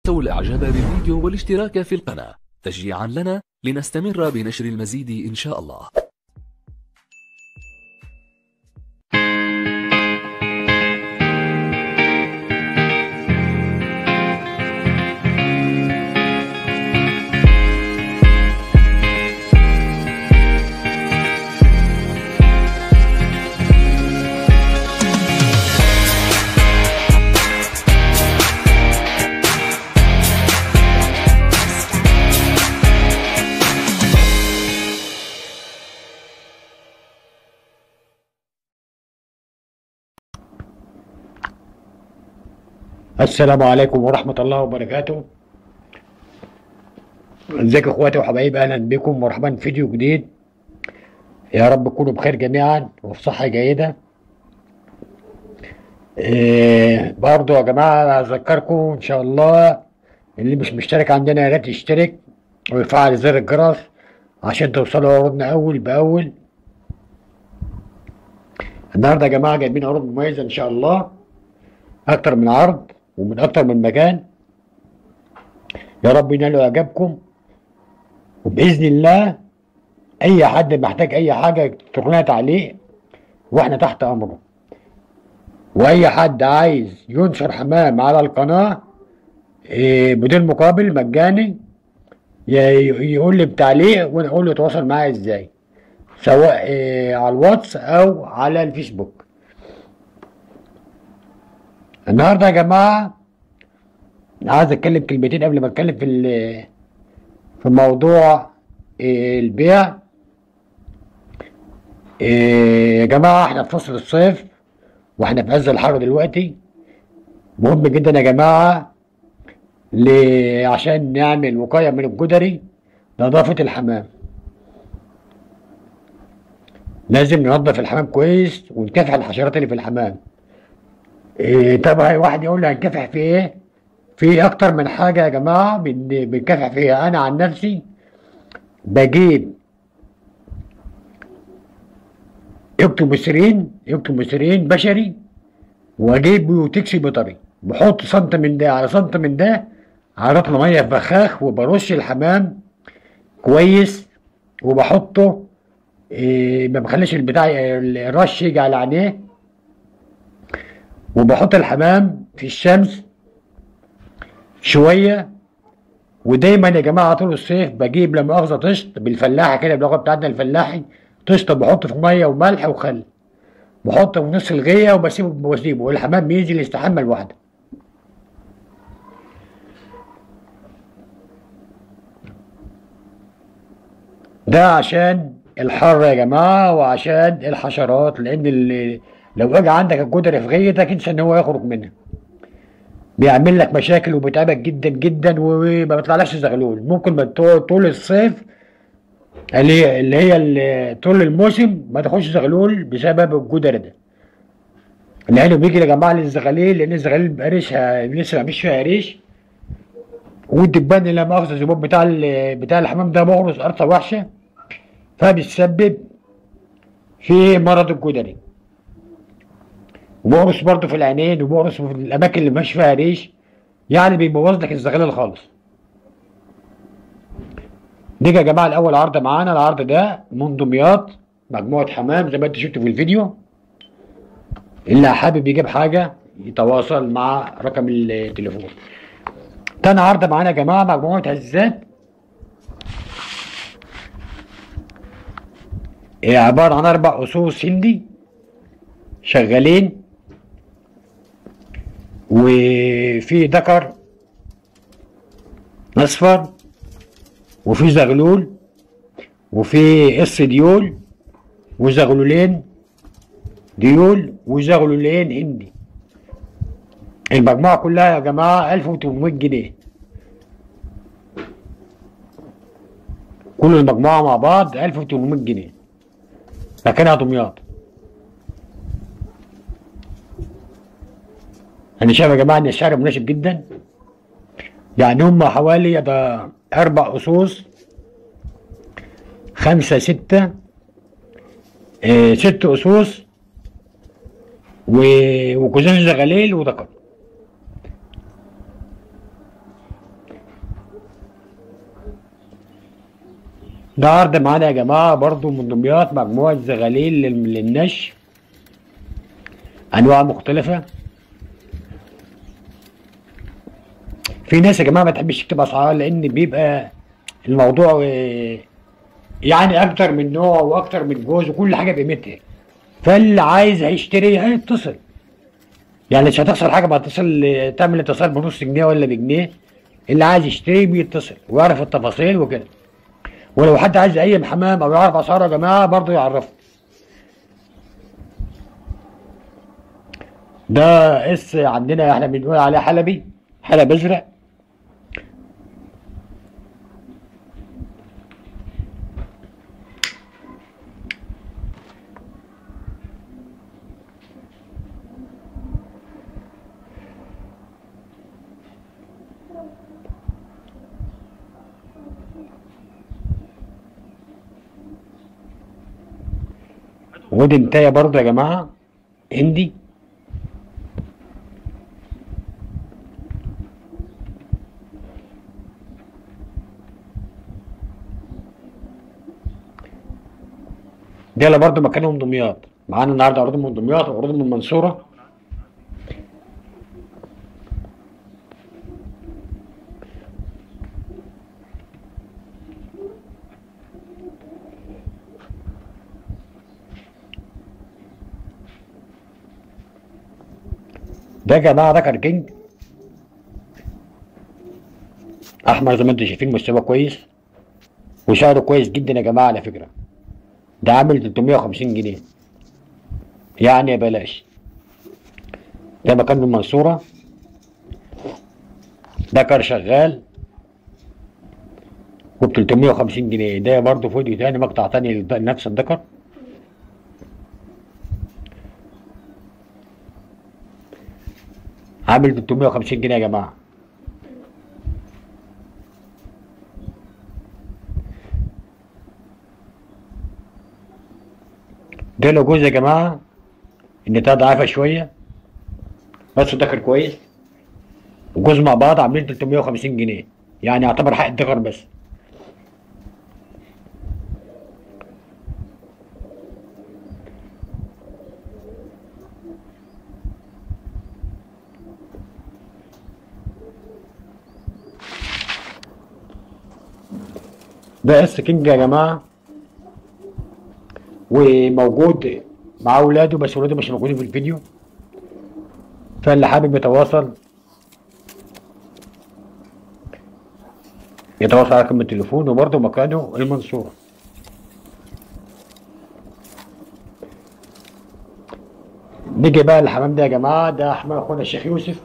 تنسوا الاعجاب بالفيديو والاشتراك في القناة تشجيعا لنا لنستمر بنشر المزيد ان شاء الله السلام عليكم ورحمة الله وبركاته ازيكم اخواتي وحبايبي اهلا بكم مرحبا في فيديو جديد يا رب تكونوا بخير جميعا وفي صحة جيدة إيه برضو يا جماعة اذكركم ان شاء الله اللي مش مشترك عندنا يا ريت يشترك ويفعل زر الجرس عشان توصلوا عروضنا اول باول النهارده يا جماعة جايبين عروض مميزة ان شاء الله اكتر من عرض ومن اكتر من مكان يا رب ينالوا اعجابكم وباذن الله اي حد محتاج اي حاجه يترك لنا تعليق واحنا تحت امره واي حد عايز ينشر حمام على القناه إيه، بدون مقابل مجاني ي- يقول لي بتعليق وانا اقول له يتواصل معايا ازاي سواء إيه، على الواتس او على الفيسبوك النهارده يا جماعه عايز اتكلم كلمتين قبل ما اتكلم في ال- في موضوع إيه، البيع إيه، يا جماعه احنا في فصل الصيف واحنا في عز الحر دلوقتي مهم جدا يا جماعه ل- عشان نعمل وقايه من الجدري نظافه الحمام لازم ننظف الحمام كويس ونكافح الحشرات اللي في الحمام إيه طبعا واحد يقول لي هنكافح في ايه في اكتر من حاجه يا جماعه بن- بنكافح فيها انا عن نفسي بجيب اكتوبوسرين اكتوبوسرين بشري واجيب بيوتكسي بيطري بحط سنت من ده على سنت من ده على رطل ميه في بخاخ وبرش الحمام كويس وبحطه إيه ما بخليش البتاع الرش يجي على عينيه وبحط الحمام في الشمس شويه ودايما يا جماعه طول الصيف بجيب لما مؤاخذه طشت بالفلاحه كده باللغه بتاعتنا الفلاحي طشت بحطه في ميه وملح وخل بحطه في نص الغيه وبسيبه واسيبه والحمام بينزل يستحمى لوحده ده عشان الحر يا جماعه وعشان الحشرات لان اللي لو اجى عندك الجدر في غيتك انسى ان هو يخرج منها بيعمل لك مشاكل وبيتعبك جدا جدا وما بيطلعلكش زغلول ممكن ما تقعد طول الصيف اللي هي اللي هي اللي طول الموسم ما تاخدش زغلول بسبب الجدر ده لانه بيجي يا جماعه للزغاليل لان الزغاليل بيبقى ريشها لسه ما فيش فيها ريش والدبان اللي لا مؤاخذه الزبون بتاع ال- بتاع الحمام ده مغرس قرصه وحشه فبيسبب في مرض الجدري وبقرص برضه في العينين وبقرص في الاماكن اللي مش فيها ريش يعني بيبوظ لك الزغلول خالص نيجي يا جماعه الاول عرض معانا العرض ده من دمياط مجموعه حمام زي ما انت شفت في الفيديو اللي حابب يجيب حاجه يتواصل مع رقم التليفون تاني عرض معانا يا جماعه مجموعه هزات هي عباره عن اربع اسوس هندي شغالين وفي ذكر اصفر وفي زغلول وفي قص ديول وزغلولين ديول وزغلولين هندي المجموعة كلها يا جماعة 1800 جنيه كل المجموعة مع بعض 1800 جنيه مكانها دمياط أنا شايف يا جماعة إن السعر مناسب جدا يعني هم حوالي ده أربع أصوص خمسة ستة آه ست أصوص و- وكوزين زغاليل وذكر ده عرض معانا يا جماعة برضو من دمياط مجموعة زغاليل لل- للنش أنواع مختلفة في ناس يا جماعة ما تحبش تكتب أسعار لأن بيبقى الموضوع آه، يعني أكتر من نوع وأكتر من جوز وكل حاجة بقيمتها فاللي عايز هيشتري هيتصل يعني مش هتخسر حاجة ما هتصل تعمل اتصال بنص جنيه ولا بجنيه اللي عايز يشتري بيتصل ويعرف التفاصيل وكده ولو حد عايز اي حمام او يعرف اسعاره يا جماعه برضه يعرفه ده اس عندنا احنا بنقول عليه حلبي حلب ازرق ودي انتايه برضه يا جماعه هندي دي اللي برضه مكانهم دمياط معانا النهارده عروض من دمياط وعروض من المنصوره ده يا جماعه ده كان كينج احمر زي ما انتم شايفين مستوى كويس وسعره كويس جدا يا جماعه على فكره ده عامل 350 جنيه يعني بلاش ده مكان من المنصورة ده كار شغال وب 350 جنيه ده برضه فيديو تاني مقطع تاني لنفس الذكر عامل 350 جنيه يا جماعة ده له جزء يا جماعة النتاية ضعيفة شوية بس الدكر كويس وجوز مع بعض عاملين 350 جنيه يعني يعتبر حق الدكر بس ده اس كينج يا جماعة وموجود مع اولاده بس اولاده مش موجودين في الفيديو فاللي حابب يتواصل يتواصل على رقم التليفون وبرضه مكانه المنصورة نيجي بقى الحمام ده يا جماعة ده حمام اخونا الشيخ يوسف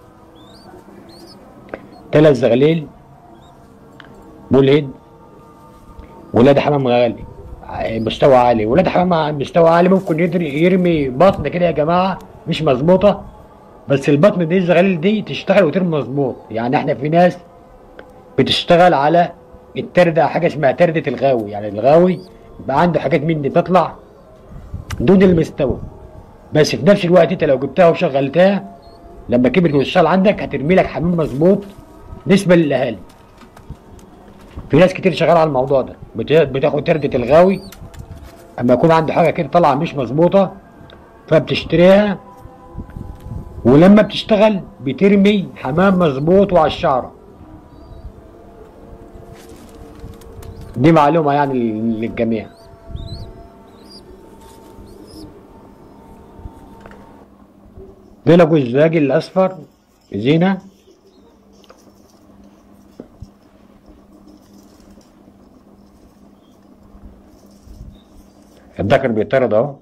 تلات زغليل مولد ولاد حمام غالي مستوى عالي ولاد حمام مستوى عالي ممكن يدري يرمي بطن كده يا جماعه مش مظبوطه بس البطن دي الزغاليل دي تشتغل وترمي مظبوط يعني احنا في ناس بتشتغل على التردة حاجه اسمها تردة الغاوي يعني الغاوي يبقى عنده حاجات من دي تطلع دون المستوى بس في نفس الوقت انت لو جبتها وشغلتها لما كبرت وتشتغل عندك هترمي لك حمام مظبوط بالنسبه للاهالي في ناس كتير شغاله على الموضوع ده بت- بتاخد تردة الغاوي اما يكون عنده حاجه كده طالعه مش مظبوطه فبتشتريها ولما بتشتغل بترمي حمام مظبوط وعلى الشعره دي معلومه يعني لل- للجميع ده لقوا الزواج الاصفر زينه الذكر بيطرد اهو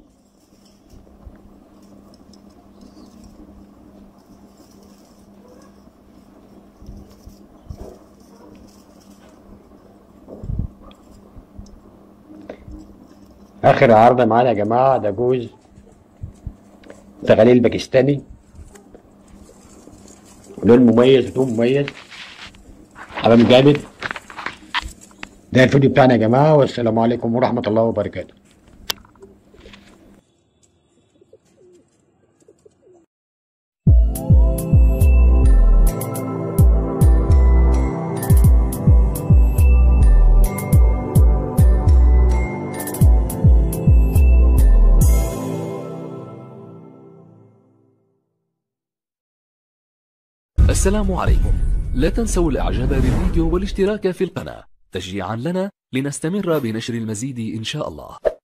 اخر عرض معانا يا جماعه ده جوز زغاليل باكستاني لون مميز وطوب مميز حمام جامد ده الفيديو بتاعنا يا جماعه والسلام عليكم ورحمه الله وبركاته السلام عليكم لا تنسوا الاعجاب بالفيديو والاشتراك في القناة تشجيعا لنا لنستمر بنشر المزيد ان شاء الله